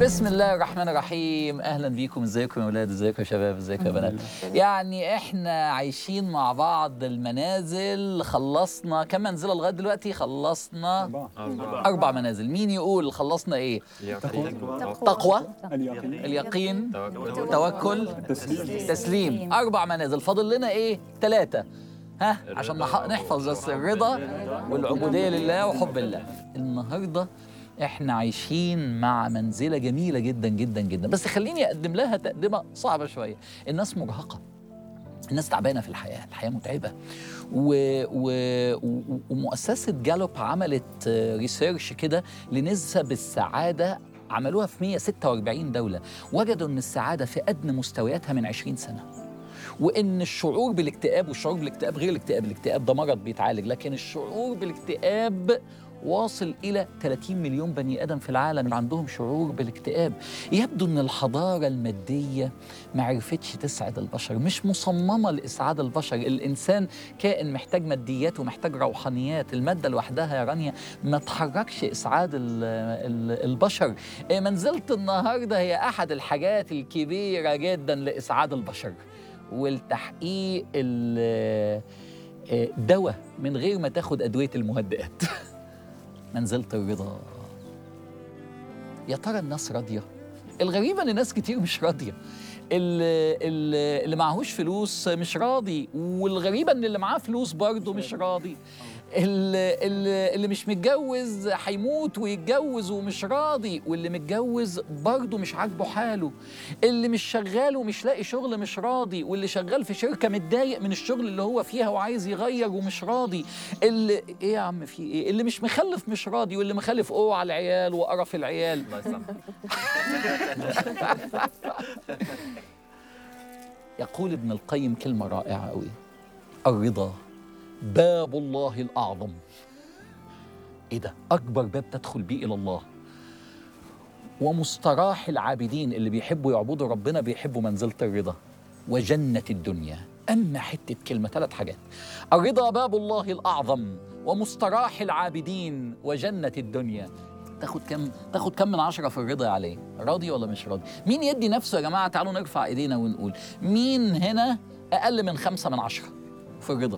بسم الله الرحمن الرحيم اهلا بيكم ازيكم يا اولاد ازيكم يا شباب ازيكم يا بنات يعني احنا عايشين مع بعض المنازل خلصنا كم منزله لغايه دلوقتي خلصنا اربع منازل مين يقول خلصنا ايه تقوى اليقين اليقين توكل تسليم تسليم اربع منازل فاضل لنا ايه ثلاثه ها عشان نح- نحفظ بس الرضا والعبوديه لله وحب الله النهارده احنا عايشين مع منزله جميله جدا جدا جدا بس خليني اقدم لها تقدمه صعبه شويه الناس مرهقه الناس تعبانه في الحياه الحياه متعبه و... و... و... ومؤسسه جالوب عملت آه، ريسيرش كده لنسب السعاده عملوها في 146 دوله وجدوا ان السعاده في ادنى مستوياتها من 20 سنه وان الشعور بالاكتئاب والشعور بالاكتئاب غير الاكتئاب الاكتئاب ده مرض بيتعالج لكن الشعور بالاكتئاب واصل الى 30 مليون بني ادم في العالم اللي عندهم شعور بالاكتئاب يبدو ان الحضاره الماديه ما عرفتش تسعد البشر مش مصممه لاسعاد البشر الانسان كائن محتاج ماديات ومحتاج روحانيات الماده لوحدها يا رانيا ما تحركش اسعاد ال ال البشر إيه، منزله النهارده هي احد الحاجات الكبيره جدا لاسعاد البشر والتحقيق ال- آه، دواء من غير ما تاخد ادويه المهدئات منزله الرضا يا ترى الناس راضيه الغريبه ان ناس كتير مش راضيه اللي, اللي, اللي معهوش فلوس مش راضي والغريبه ان اللي معاه فلوس برضه مش راضي اللي, اللي, اللي مش متجوز هيموت ويتجوز ومش راضي واللي متجوز برضه مش عاجبه حاله اللي مش شغال ومش لاقي شغل مش راضي واللي شغال في شركه متضايق من الشغل اللي هو فيها وعايز يغير ومش راضي اللي ايه يا عم في ايه اللي مش مخلف مش راضي واللي مخلف اوعى العيال وقرف العيال الله يسامحك يقول ابن القيم كلمة رائعة أوي الرضا باب الله الأعظم إيه ده؟ أكبر باب تدخل بيه إلى الله ومستراح العابدين اللي بيحبوا يعبدوا ربنا بيحبوا منزلة الرضا وجنة الدنيا أما حتة كلمة ثلاث حاجات الرضا باب الله الأعظم ومستراح العابدين وجنة الدنيا تاخد كم تاخد كم من عشرة في الرضا يا علي راضي ولا مش راضي مين يدي نفسه يا جماعة تعالوا نرفع ايدينا ونقول مين هنا أقل من خمسة من عشرة في الرضا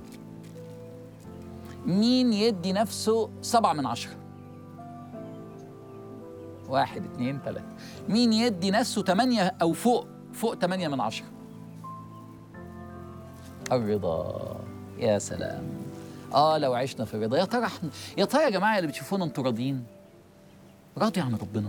مين يدي نفسه سبعة من عشرة واحد اتنين تلاتة مين يدي نفسه تمانية أو فوق فوق تمانية من عشرة الرضا يا سلام اه لو عشنا في الرضا يا ترى احنا يا ترى يا جماعه اللي بتشوفونا انتوا راضيين راضي عن ربنا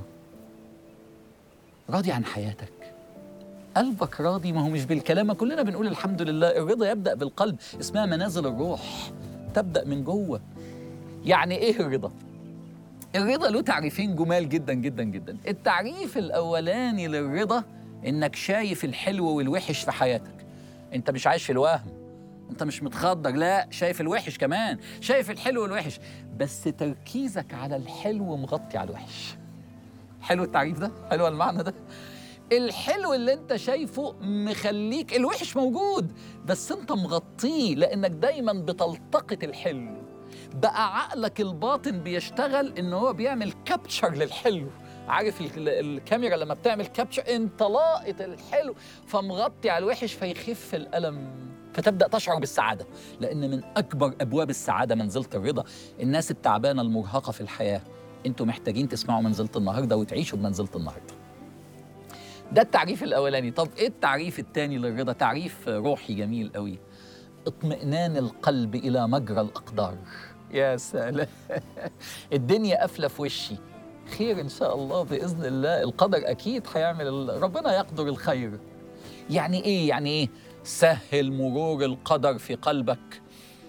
راضي عن حياتك قلبك راضي ما هو مش بالكلام ما كلنا بنقول الحمد لله الرضا يبدا بالقلب اسمها منازل الروح تبدا من جوه يعني ايه الرضا الرضا له تعريفين جمال جدا جدا جدا التعريف الاولاني للرضا انك شايف الحلو والوحش في حياتك انت مش عايش في الوهم انت مش متخدر لا شايف الوحش كمان شايف الحلو والوحش بس تركيزك على الحلو مغطي على الوحش حلو التعريف ده حلو المعنى ده الحلو اللي انت شايفه مخليك الوحش موجود بس انت مغطيه لانك دايما بتلتقط الحلو بقى عقلك الباطن بيشتغل ان هو بيعمل كابتشر للحلو عارف ال- الكاميرا لما بتعمل كابتشر انت لاقط الحلو فمغطي على الوحش فيخف الالم فتبدا تشعر بالسعاده لان من اكبر ابواب السعاده منزله الرضا الناس التعبانه المرهقه في الحياه انتوا محتاجين تسمعوا منزله النهارده وتعيشوا بمنزله النهارده ده التعريف الاولاني طب ايه التعريف الثاني للرضا تعريف روحي جميل قوي اطمئنان القلب الى مجرى الاقدار يا سلام الدنيا قافله في وشي خير ان شاء الله باذن الله القدر اكيد هيعمل ال- ربنا يقدر الخير يعني ايه يعني ايه سهل مرور القدر في قلبك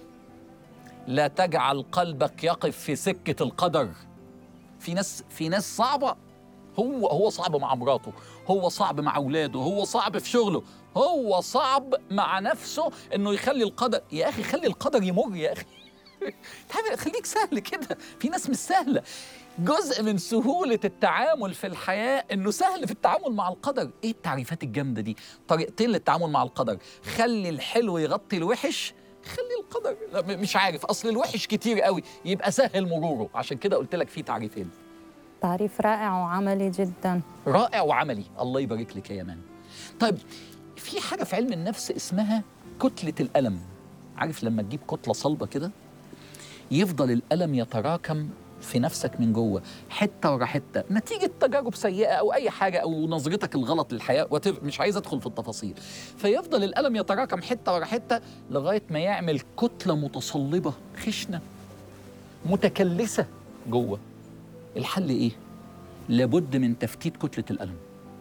لا تجعل قلبك يقف في سكه القدر في ناس في ناس صعبه هو هو صعب مع مراته هو صعب مع اولاده هو صعب في شغله هو صعب مع نفسه انه يخلي القدر يا اخي خلي القدر يمر يا اخي تعمل خليك سهل كده في ناس مش سهله جزء من سهوله التعامل في الحياه انه سهل في التعامل مع القدر ايه التعريفات الجامده دي طريقتين للتعامل مع القدر خلي الحلو يغطي الوحش خلي القدر لا، م- مش عارف اصل الوحش كتير قوي يبقى سهل مروره عشان كده قلت لك في تعريفين تعريف رائع وعملي جدا رائع وعملي الله يبارك لك يا يمان طيب في حاجه في علم النفس اسمها كتله الالم عارف لما تجيب كتله صلبه كده يفضل الالم يتراكم في نفسك من جوه حته ورا حته نتيجه تجارب سيئه او اي حاجه او نظرتك الغلط للحياه وتف... مش عايز ادخل في التفاصيل فيفضل الالم يتراكم حته ورا حته لغايه ما يعمل كتله متصلبه خشنه متكلسه جوه الحل ايه لابد من تفتيت كتله الالم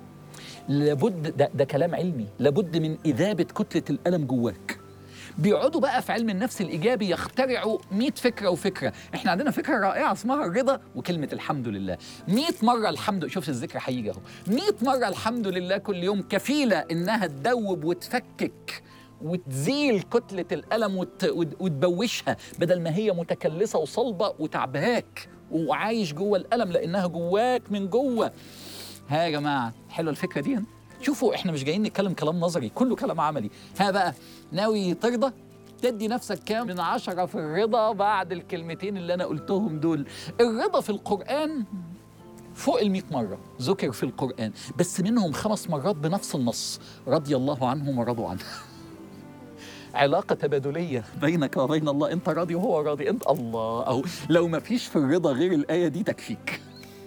لابد ده, ده كلام علمي لابد من إذابة كتلة الألم جواك بيقعدوا بقى في علم النفس الإيجابي يخترعوا 100 فكرة وفكرة إحنا عندنا فكرة رائعة اسمها الرضا وكلمة الحمد لله 100 مرة الحمد شوف الذكر هيجي أهو 100 مرة الحمد لله كل يوم كفيلة إنها تدوب وتفكك وتزيل كتلة الألم وت... وت- وتبوشها بدل ما هي متكلسة وصلبة وتعبهاك وعايش جوه الألم لأنها جواك من جوه ها يا جماعه حلوه الفكره دي شوفوا احنا مش جايين نتكلم كلام نظري كله كلام عملي ها بقى ناوي ترضى تدي نفسك كام من عشرة في الرضا بعد الكلمتين اللي أنا قلتهم دول الرضا في القرآن فوق المئة مرة ذكر في القرآن بس منهم خمس مرات بنفس النص رضي الله عنهم ورضوا عنه علاقة تبادلية بينك وبين الله أنت راضي وهو راضي أنت الله أو لو ما فيش في الرضا غير الآية دي تكفيك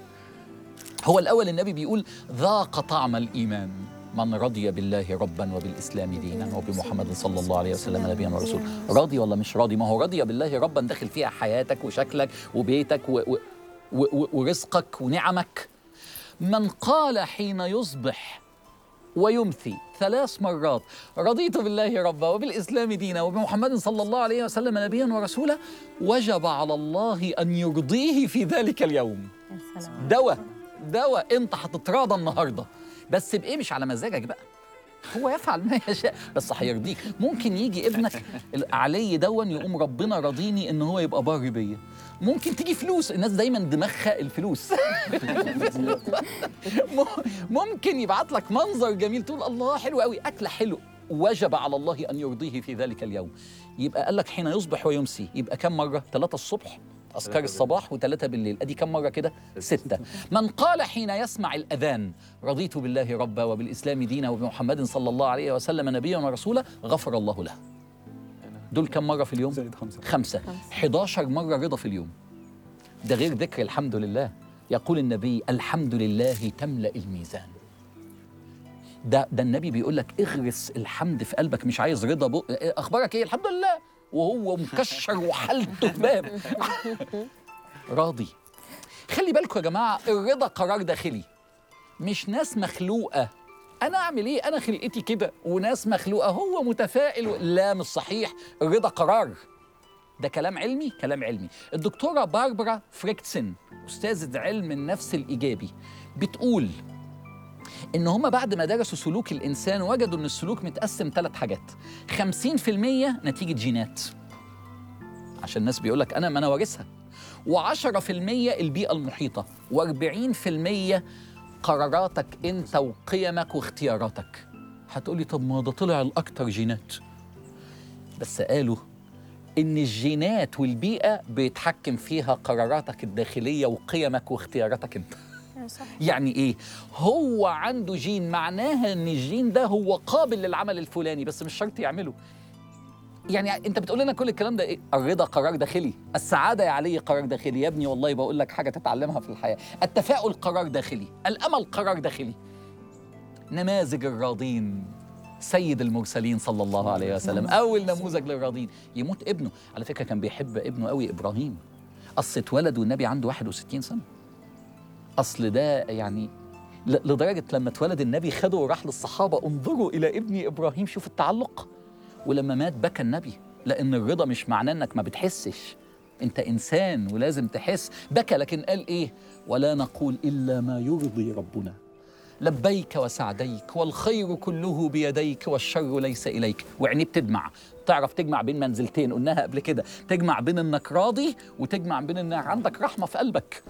هو الأول النبي بيقول ذاق طعم الإيمان من رضي بالله ربا وبالإسلام دينا وبمحمد صلى الله عليه وسلم نبيا ورسولا راضي ولا مش راضي ما هو رضي بالله ربا داخل فيها حياتك وشكلك وبيتك و و و و ورزقك ونعمك من قال حين يصبح ويمثي ثلاث مرات رضيت بالله ربا وبالإسلام دينا وبمحمد صلى الله عليه وسلم نبيا ورسولا وجب على الله أن يرضيه في ذلك اليوم يا سلام دواء دواء انت هتتراضى النهارده بس بايه مش على مزاجك بقى هو يفعل ما يشاء بس هيرضيك ممكن يجي ابنك علي دون يقوم ربنا راضيني ان هو يبقى بار بيا ممكن تيجي فلوس الناس دايما دماغها الفلوس م- ممكن يبعت لك منظر جميل تقول الله حلو قوي اكله حلو وجب على الله ان يرضيه في ذلك اليوم يبقى قال لك حين يصبح ويمسي يبقى كم مره ثلاثة الصبح أذكار الصباح وثلاثة بالليل أدي كم مرة كده؟ ستة من قال حين يسمع الأذان رضيت بالله ربا وبالإسلام دينا وبمحمد صلى الله عليه وسلم نبيا ورسولا غفر الله له دول كم مرة في اليوم؟ زائد خمسة خمسة 11 مرة رضا في اليوم ده غير ذكر الحمد لله يقول النبي الحمد لله تملأ الميزان ده ده النبي بيقول لك اغرس الحمد في قلبك مش عايز رضا بق... اخبارك ايه الحمد لله وهو مكشر وحالته باب راضي خلي بالكم يا جماعه الرضا قرار داخلي مش ناس مخلوقه انا اعمل ايه انا خلقتي كده وناس مخلوقه هو متفائل و... لا مش صحيح الرضا قرار ده كلام علمي كلام علمي الدكتوره باربرا فريكتسن استاذه علم النفس الايجابي بتقول ان هم بعد ما درسوا سلوك الانسان وجدوا ان السلوك متقسم ثلاث حاجات 50% نتيجه جينات عشان الناس بيقول لك انا ما انا وارثها و10% البيئه المحيطه و40% قراراتك انت وقيمك واختياراتك هتقولي طب ما ده طلع الاكتر جينات بس قالوا ان الجينات والبيئه بيتحكم فيها قراراتك الداخليه وقيمك واختياراتك انت صح يعني ايه هو عنده جين معناها ان الجين ده هو قابل للعمل الفلاني بس مش شرط يعمله يعني انت بتقول لنا كل الكلام ده ايه الرضا قرار داخلي السعاده يا علي قرار داخلي يا ابني والله بقول لك حاجه تتعلمها في الحياه التفاؤل قرار داخلي الامل قرار داخلي نماذج الراضين سيد المرسلين صلى الله عليه وسلم اول نموذج للراضين يموت ابنه على فكره كان بيحب ابنه قوي ابراهيم اصل اتولد والنبي عنده 61 سنه اصل ده يعني ل- لدرجه لما اتولد النبي خده وراح للصحابه انظروا الى ابني ابراهيم شوف التعلق ولما مات بكى النبي لان الرضا مش معناه انك ما بتحسش انت انسان ولازم تحس بكى لكن قال ايه ولا نقول الا ما يرضي ربنا لبيك وسعديك والخير كله بيديك والشر ليس اليك وعينيه بتدمع تعرف تجمع بين منزلتين قلناها قبل كده تجمع بين انك راضي وتجمع بين انك عندك رحمه في قلبك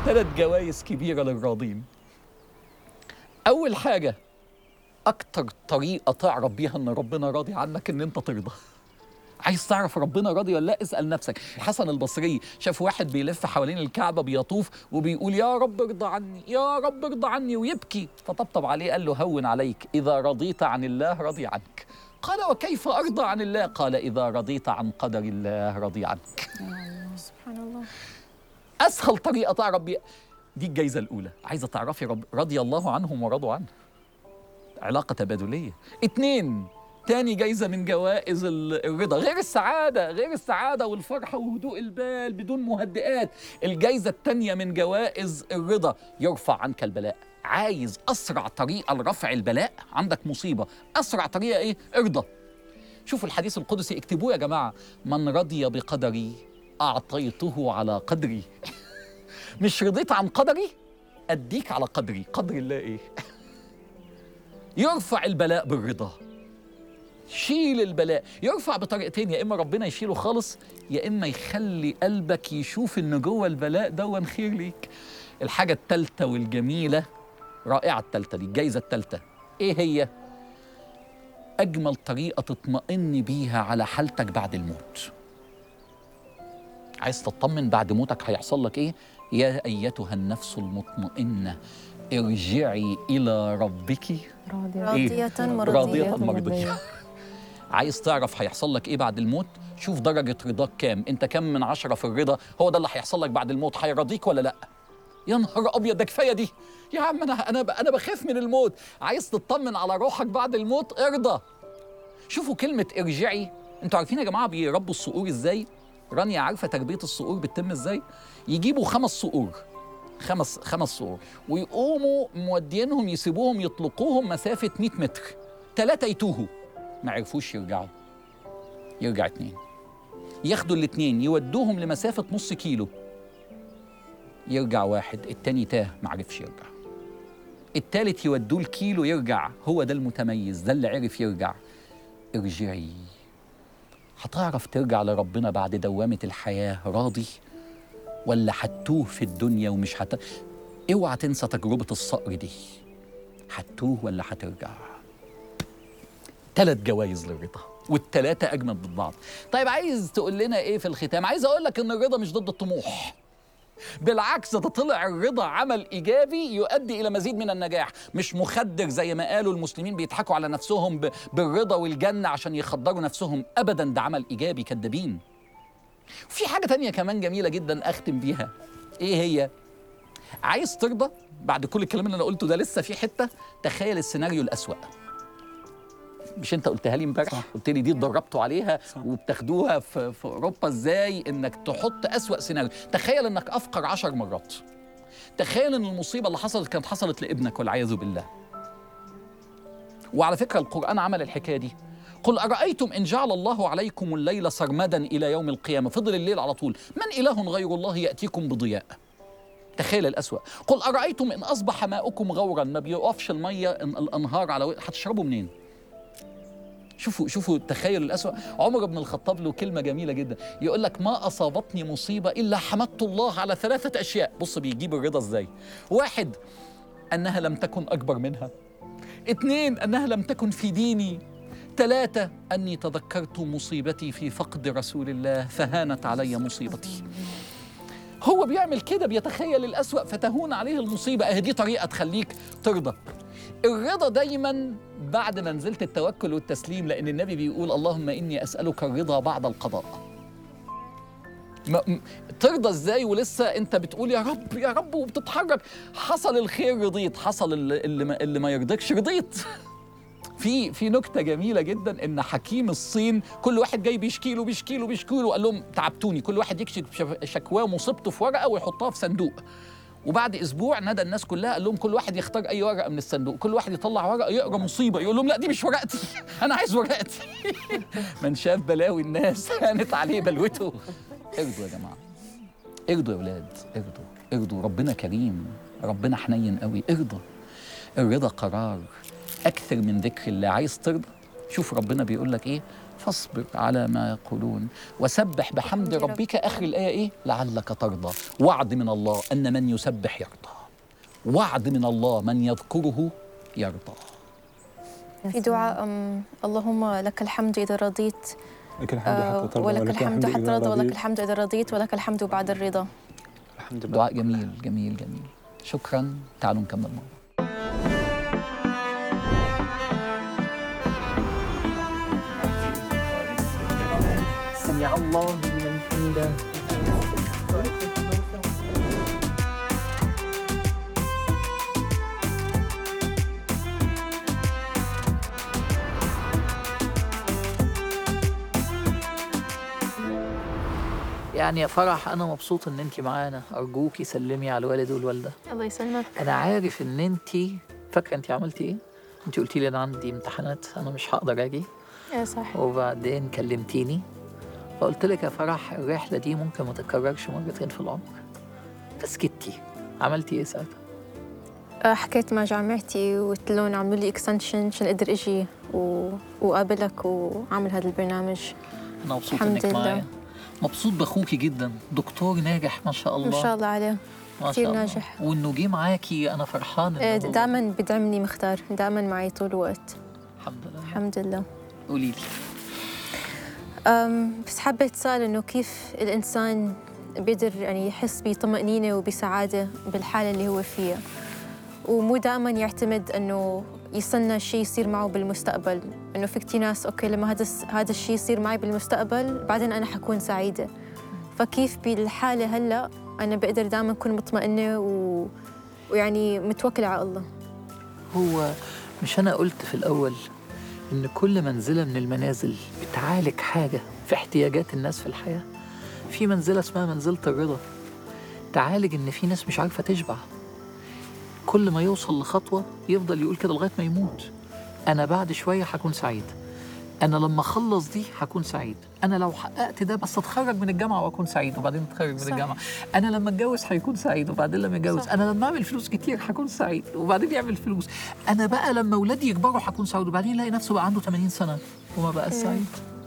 ثلاث جوائز كبيره للراضين اول حاجه اكتر طريقه تعرف بيها ان ربنا راضي عنك ان انت ترضى عايز تعرف ربنا راضي ولا لا اسال نفسك الحسن البصري شاف واحد بيلف حوالين الكعبه بيطوف وبيقول يا رب ارضى عني يا رب ارضى عني ويبكي فطبطب عليه قال له هون عليك اذا رضيت عن الله رضي عنك قال وكيف ارضى عن الله قال اذا رضيت عن قدر الله رضي عنك سبحان الله اسهل طريقه تعرف بيها دي الجايزه الاولى عايزه تعرفي رب رضي الله عنهم ورضوا عنه علاقه تبادليه اتنين تاني جايزه من جوائز ال- الرضا غير السعاده غير السعاده والفرحه وهدوء البال بدون مهدئات الجايزه التانيه من جوائز الرضا يرفع عنك البلاء عايز اسرع طريقه لرفع البلاء عندك مصيبه اسرع طريقه ايه ارضى شوفوا الحديث القدسي اكتبوه يا جماعه من رضي بقدري اعطيته على قدري مش رضيت عن قدري اديك على قدري قدر الله ايه يرفع البلاء بالرضا شيل البلاء يرفع بطريقتين يا اما ربنا يشيله خالص يا اما يخلي قلبك يشوف ان جوه البلاء دون خير ليك الحاجه الثالثه والجميله رائعه الثالثه دي الجايزه الثالثه ايه هي اجمل طريقه تطمئن بيها على حالتك بعد الموت عايز تطمن بعد موتك هيحصل لك ايه يا ايتها النفس المطمئنه ارجعي الى ربك راضية راضية مرضية راضية مرضية عايز تعرف هيحصل لك ايه بعد الموت شوف درجة رضاك كام انت كام من عشرة في الرضا هو ده اللي هيحصل لك بعد الموت هيرضيك ولا لا يا نهار ابيض ده كفايه دي يا عم انا انا انا بخاف من الموت عايز تطمن على روحك بعد الموت ارضى شوفوا كلمه ارجعي انتوا عارفين يا جماعه بيربوا الصقور ازاي رانيا عارفه تربيه الصقور بتتم ازاي يجيبوا خمس صقور خمس خمس صقور ويقوموا مودينهم يسيبوهم يطلقوهم مسافه 100 متر ثلاثه يتوهوا ما عرفوش يرجعوا يرجع اتنين ياخدوا الاتنين يودوهم لمسافه نص كيلو يرجع واحد التاني تاه ما عرفش يرجع التالت يودوه الكيلو يرجع هو ده المتميز ده اللي عرف يرجع ارجعي هتعرف ترجع لربنا بعد دوامة الحياة راضي ولا هتوه في الدنيا ومش هت اوعى تنسى تجربة الصقر دي هتوه ولا هترجع ثلاث جوائز للرضا والثلاثة أجمد من بعض طيب عايز تقول لنا إيه في الختام عايز أقول لك إن الرضا مش ضد الطموح بالعكس ده طلع الرضا عمل ايجابي يؤدي الى مزيد من النجاح مش مخدر زي ما قالوا المسلمين بيضحكوا على نفسهم ب- بالرضا والجنه عشان يخدروا نفسهم ابدا ده عمل ايجابي كدابين في حاجه تانية كمان جميله جدا اختم بيها ايه هي عايز ترضى بعد كل الكلام اللي انا قلته ده لسه في حته تخيل السيناريو الاسوأ مش انت قلتها لي امبارح صح. قلت لي دي اتدربتوا عليها صح. وبتاخدوها في, في اوروبا ازاي انك تحط اسوأ سيناريو تخيل انك افقر عشر مرات تخيل ان المصيبه اللي حصلت كانت حصلت لابنك والعياذ بالله وعلى فكره القران عمل الحكايه دي قل ارايتم ان جعل الله عليكم الليل سرمدا الى يوم القيامه فضل الليل على طول من اله غير الله ياتيكم بضياء تخيل الأسوأ قل أرأيتم إن أصبح ماؤكم غورا ما بيقفش المية إن الأنهار على و... هتشربوا منين شوفوا شوفوا تخيل الأسوأ عمر بن الخطاب له كلمة جميلة جدا يقول لك ما أصابتني مصيبة إلا حمدت الله على ثلاثة أشياء بص بيجيب الرضا إزاي واحد أنها لم تكن أكبر منها اثنين أنها لم تكن في ديني ثلاثة أني تذكرت مصيبتي في فقد رسول الله فهانت علي مصيبتي هو بيعمل كده بيتخيل الأسوأ فتهون عليه المصيبة أهي دي طريقة تخليك ترضى الرضا دايما بعد منزلة التوكل والتسليم لأن النبي بيقول اللهم إني أسألك الرضا بعد القضاء ما م- ترضى ازاي ولسه انت بتقول يا رب يا رب وبتتحرك حصل الخير رضيت حصل اللي, اللي, ما, اللي ما يرضيكش رضيت في في نكته جميله جدا ان حكيم الصين كل واحد جاي بيشكي له بيشكي له بيشكي له قال لهم تعبتوني كل واحد يكشف شف- شكواه ومصيبته في ورقه ويحطها في صندوق وبعد اسبوع نادى الناس كلها قال لهم كل واحد يختار اي ورقه من الصندوق كل واحد يطلع ورقه يقرا مصيبه يقول لهم لا دي مش ورقتي انا عايز ورقتي من شاف بلاوي الناس هانت عليه بلوته ارضوا يا جماعه ارضوا يا ولاد ارضوا ارضوا ربنا كريم ربنا حنين قوي ارضى الرضا قرار اكثر من ذكر الله عايز ترضى شوف ربنا بيقول لك ايه فاصبر على ما يقولون وسبح بحمد بحمد ربك اخر الايه ايه لعلك ترضى وعد من الله ان من يسبح يرضى وعد من الله من يذكره يرضى في دعاء أم اللهم لك الحمد إذا رضيت لك الحمد آه، حتى ترضى ولك الحمد حتى إذا رضا ولك رضيت. الحمد إذا رضيت ولك الحمد بعد الرضا الحمد لله دعاء جميل جميل جميل شكرا تعالوا نكمل مرة سمع الله لمن حمده يعني يا فرح انا مبسوط ان انت معانا ارجوكي سلمي على الوالد والوالده الله يسلمك انا عارف ان انت فاكره انت عملتي ايه انت قلتي لي انا عندي امتحانات انا مش هقدر اجي إيه صح وبعدين كلمتيني فقلت لك يا فرح الرحله دي ممكن ما تتكررش مرتين في العمر فسكتي عملتي ايه ساعتها آه، حكيت مع جامعتي وقلت لهم عملوا لي اكستنشن عشان اقدر اجي و... وقابلك واعمل هذا البرنامج انا مبسوط الحمد انك لله. معايا مبسوط باخوكي جدا دكتور ناجح ما شاء ان الله شاء الله عليه ما كتير شاء الله. ناجح. وانه جه معاكي انا فرحان إيه، إنه هو- دائما بدعمني مختار دائما معي طول الوقت الحمد لله الحمد لله قولي لي أم بس حبيت أسأل إنه كيف الإنسان بيقدر يعني يحس بطمأنينة وبسعادة بالحالة اللي هو فيها ومو دائما يعتمد إنه يستنى شيء يصير معه بالمستقبل إنه في كتير ناس أوكي لما هذا الس- هذا الشيء يصير معي بالمستقبل بعدين أنا حكون سعيدة فكيف بالحالة هلأ أنا بقدر دائما أكون مطمئنة و... ويعني متوكلة على الله هو مش أنا قلت في الأول إن كل منزلة من المنازل بتعالج حاجة في احتياجات الناس في الحياة في منزلة اسمها منزلة الرضا تعالج إن في ناس مش عارفة تشبع كل ما يوصل لخطوة يفضل يقول كده لغاية ما يموت أنا بعد شوية هكون سعيد أنا لما أخلص دي هكون سعيد أنا لو حققت ده بس أتخرج من الجامعة وأكون سعيد وبعدين أتخرج من صح. الجامعة أنا لما أتجوز هيكون سعيد وبعدين لما أتجوز صح. أنا لما أعمل فلوس كتير هكون سعيد وبعدين يعمل فلوس أنا بقى لما أولادي يكبروا هكون سعيد وبعدين يلاقي نفسه بقى عنده 80 سنة وما بقى سعيد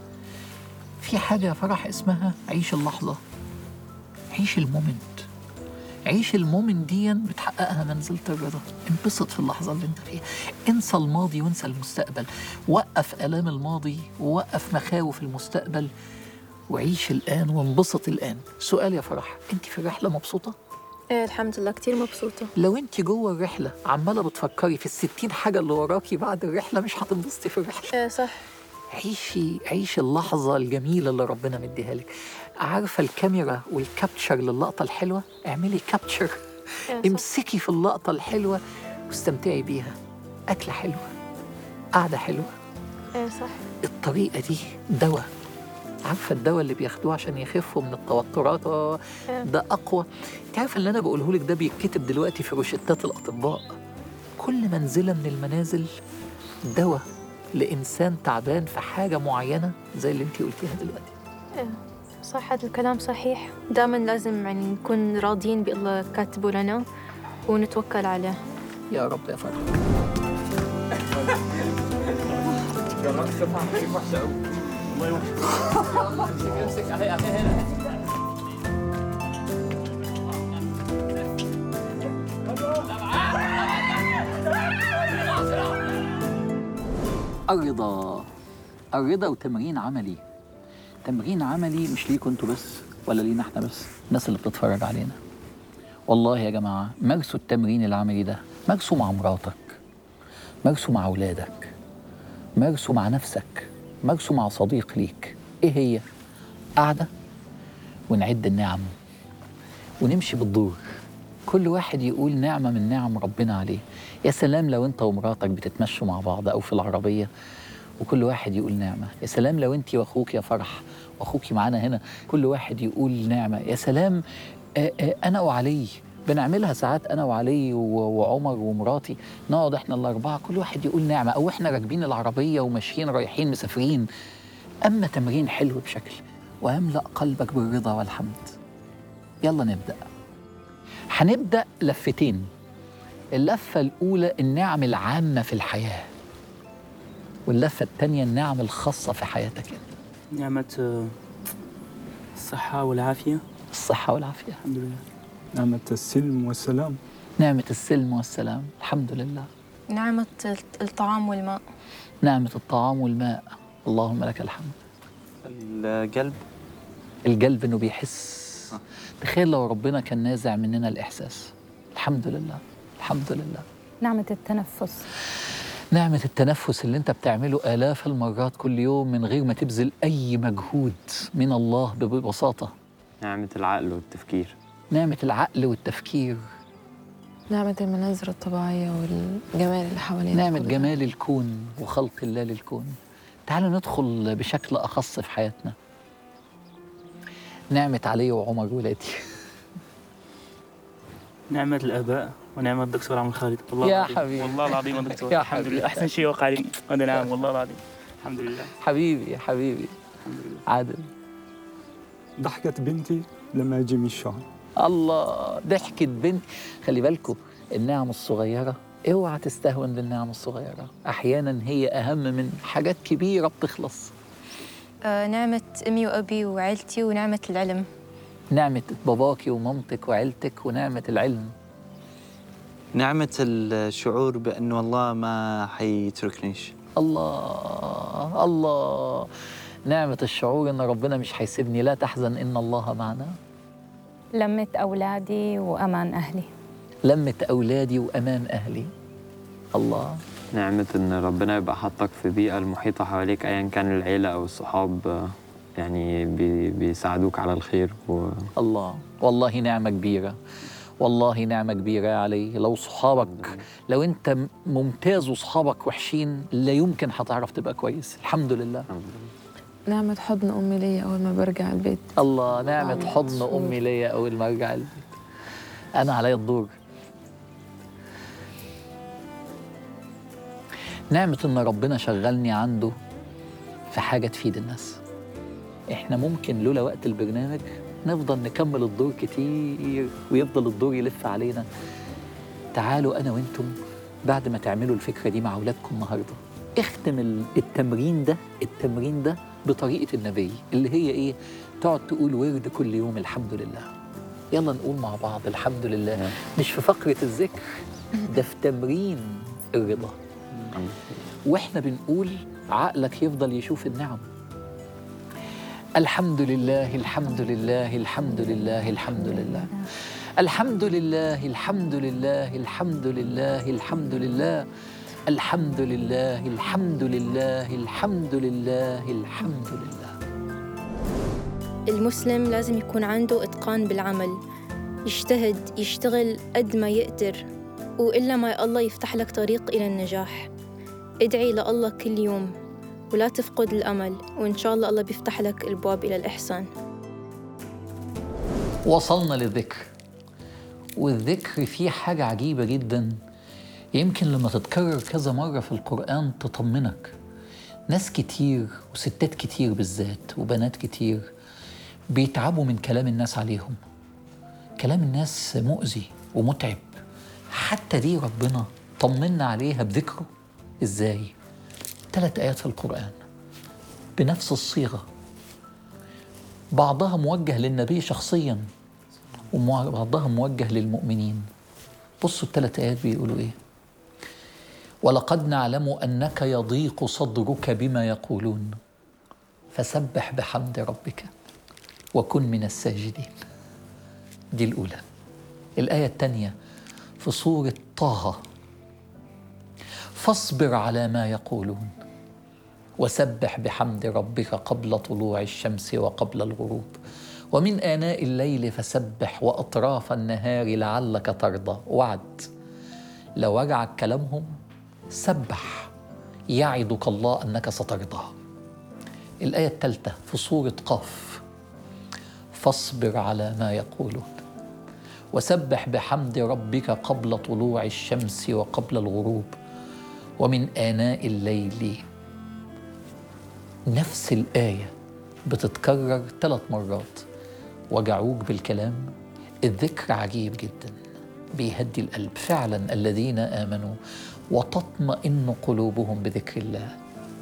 في حاجة يا فرح اسمها عيش اللحظة عيش المومنت عيش المومنت دي بتحققها منزلة الرضا انبسط في اللحظة اللي انت فيها انسى الماضي وانسى المستقبل وقف آلام الماضي ووقف مخاوف المستقبل وعيش الآن وانبسط الآن سؤال يا فرح انت في الرحلة مبسوطة؟ إيه الحمد لله كتير مبسوطة لو انت جوه الرحلة عمالة بتفكري في الستين حاجة اللي وراكي بعد الرحلة مش هتنبسطي في الرحلة إيه صح عيشي عيشي اللحظة الجميلة اللي ربنا مديها لك عارفة الكاميرا والكابتشر للقطة الحلوة اعملي كابتشر إيه صح. امسكي في اللقطة الحلوة واستمتعي بيها أكلة حلوة قعدة حلوة إيه صح الطريقة دي دواء عارفة الدواء اللي بياخدوه عشان يخفوا من التوترات آه، إيه. ده أقوى أنت عارفة اللي أنا بقوله لك ده بيتكتب دلوقتي في روشتات الأطباء كل منزلة من المنازل دواء لإنسان تعبان في حاجة معينة زي اللي أنت قلتيها دلوقتي إيه، صح هذا الكلام صحيح دائما لازم يعني نكون راضيين بالله كاتبه لنا ونتوكل عليه يا رب يا فرح الرضا الرضا وتمرين عملي تمرين عملي مش ليكوا انتوا بس ولا لينا احنا بس الناس اللي بتتفرج علينا والله يا جماعة مارسوا التمرين العملي ده مارسوا مع مراتك مارسوا مع أولادك مارسوا مع نفسك مارسوا مع صديق ليك إيه هي؟ قاعدة ونعد النعم ونمشي بالدور كل واحد يقول نعمة من نعم ربنا عليه يا سلام لو انت ومراتك بتتمشوا مع بعض أو في العربية وكل واحد يقول نعمة يا سلام لو انت واخوك يا فرح واخوكي معانا هنا كل واحد يقول نعمة يا سلام آه، آه، أنا وعلي بنعملها ساعات أنا وعلي و- وعمر ومراتي نقعد احنا الأربعة كل واحد يقول نعمة أو احنا راكبين العربية وماشيين رايحين مسافرين أما تمرين حلو بشكل ويملأ قلبك بالرضا والحمد يلا نبدأ هنبدأ لفتين اللفة الأولى النعم العامة في الحياة واللفة التانية النعم الخاصة في حياتك نعمة آه، الصحة والعافية الصحة والعافية الحمد لله نعمة السلم والسلام نعمة السلم والسلام الحمد لله نعمة الطعام والماء نعمة الطعام والماء اللهم لك الحمد القلب القلب انه بيحس تخيل لو ربنا كان نازع مننا الاحساس الحمد لله الحمد لله نعمة التنفس نعمة التنفس اللي انت بتعمله آلاف المرات كل يوم من غير ما تبذل أي مجهود من الله ببساطة نعمة العقل والتفكير نعمة العقل والتفكير نعمة المناظر الطبيعية والجمال اللي حوالينا نعمة كله. جمال الكون وخلق الله للكون تعالوا ندخل بشكل أخص في حياتنا نعمة علي وعمر ولادي نعمة الآباء ونعمة الدكتور عمرو خالد والله يا العظيم. حبيبي. والله العظيم يا دكتور يا الحمد حبيبي. لله أحسن شيء وقع لي هذا نعم والله العظيم الحمد لله حبيبي يا حبيبي عادل ضحكة بنتي لما أجي من الشغل الله ضحكت بنت خلي بالكم النعم الصغيرة اوعى تستهون بالنعم الصغيرة أحيانا هي أهم من حاجات كبيرة بتخلص آه، نعمة أمي وأبي وعيلتي ونعمة العلم نعمة باباكي ومامتك وعيلتك ونعمة العلم نعمة الشعور بأنه الله ما حيتركنيش الله الله نعمة الشعور إن ربنا مش هيسيبني لا تحزن إن الله معنا لمة أولادي وأمان أهلي لمة أولادي وأمان أهلي الله نعمة إن ربنا يبقى حاطك في بيئة المحيطة حواليك أيا كان العيلة أو الصحاب آه، يعني بي بيساعدوك على الخير و... الله والله نعمة كبيرة والله نعمة كبيرة يا علي لو صحابك لو أنت م- ممتاز وصحابك وحشين لا يمكن هتعرف تبقى كويس الحمد لله نعمة حضن أمي ليا أول ما برجع البيت الله نعمة الله حضن مبسوط. أمي ليا أول ما أرجع البيت أنا عليا الدور نعمة إن ربنا شغلني عنده في حاجة تفيد الناس إحنا ممكن لولا وقت البرنامج نفضل نكمل الدور كتير ويفضل الدور يلف علينا تعالوا أنا وأنتم بعد ما تعملوا الفكرة دي مع أولادكم النهاردة اختم ال- التمرين ده التمرين ده بطريقة النبي اللي هي إيه تقعد تقول ورد كل يوم الحمد لله يلا نقول مع بعض الحمد لله مش في فقرة الذكر ده في تمرين الرضا واحنا بنقول عقلك يفضل يشوف النعم الحمد لله الحمد لله الحمد لله الحمد لله الحمد لله الحمد لله الحمد لله الحمد لله الحمد لله الحمد لله الحمد لله الحمد لله المسلم لازم يكون عنده إتقان بالعمل يجتهد يشتغل قد ما يقدر وإلا ما الله يفتح لك طريق إلى النجاح ادعي لله كل يوم ولا تفقد الأمل وإن شاء الله الله بيفتح لك البواب إلى الإحسان وصلنا للذكر والذكر فيه حاجة عجيبة جدا يمكن لما تتكرر كذا مرة في القرآن تطمنك ناس كتير وستات كتير بالذات وبنات كتير بيتعبوا من كلام الناس عليهم كلام الناس مؤذي ومتعب حتى دي ربنا طمنا عليها بذكره ازاي ثلاث آيات في القرآن بنفس الصيغة بعضها موجه للنبي شخصيا وبعضها موجه للمؤمنين بصوا الثلاث آيات بيقولوا إيه ولقد نعلم أنك يضيق صدرك بما يقولون فسبح بحمد ربك وكن من الساجدين دي الأولى الآية الثانية في سورة طه فاصبر على ما يقولون وسبح بحمد ربك قبل طلوع الشمس وقبل الغروب ومن آناء الليل فسبح وأطراف النهار لعلك ترضى وعد لو رجعك كلامهم سبح يعدك الله أنك سترضى الآية الثالثة في سورة قاف فاصبر على ما يقولون وسبح بحمد ربك قبل طلوع الشمس وقبل الغروب ومن آناء الليل نفس الآية بتتكرر ثلاث مرات وجعوك بالكلام الذكر عجيب جدا بيهدي القلب فعلا الذين آمنوا وتطمئن قلوبهم بذكر الله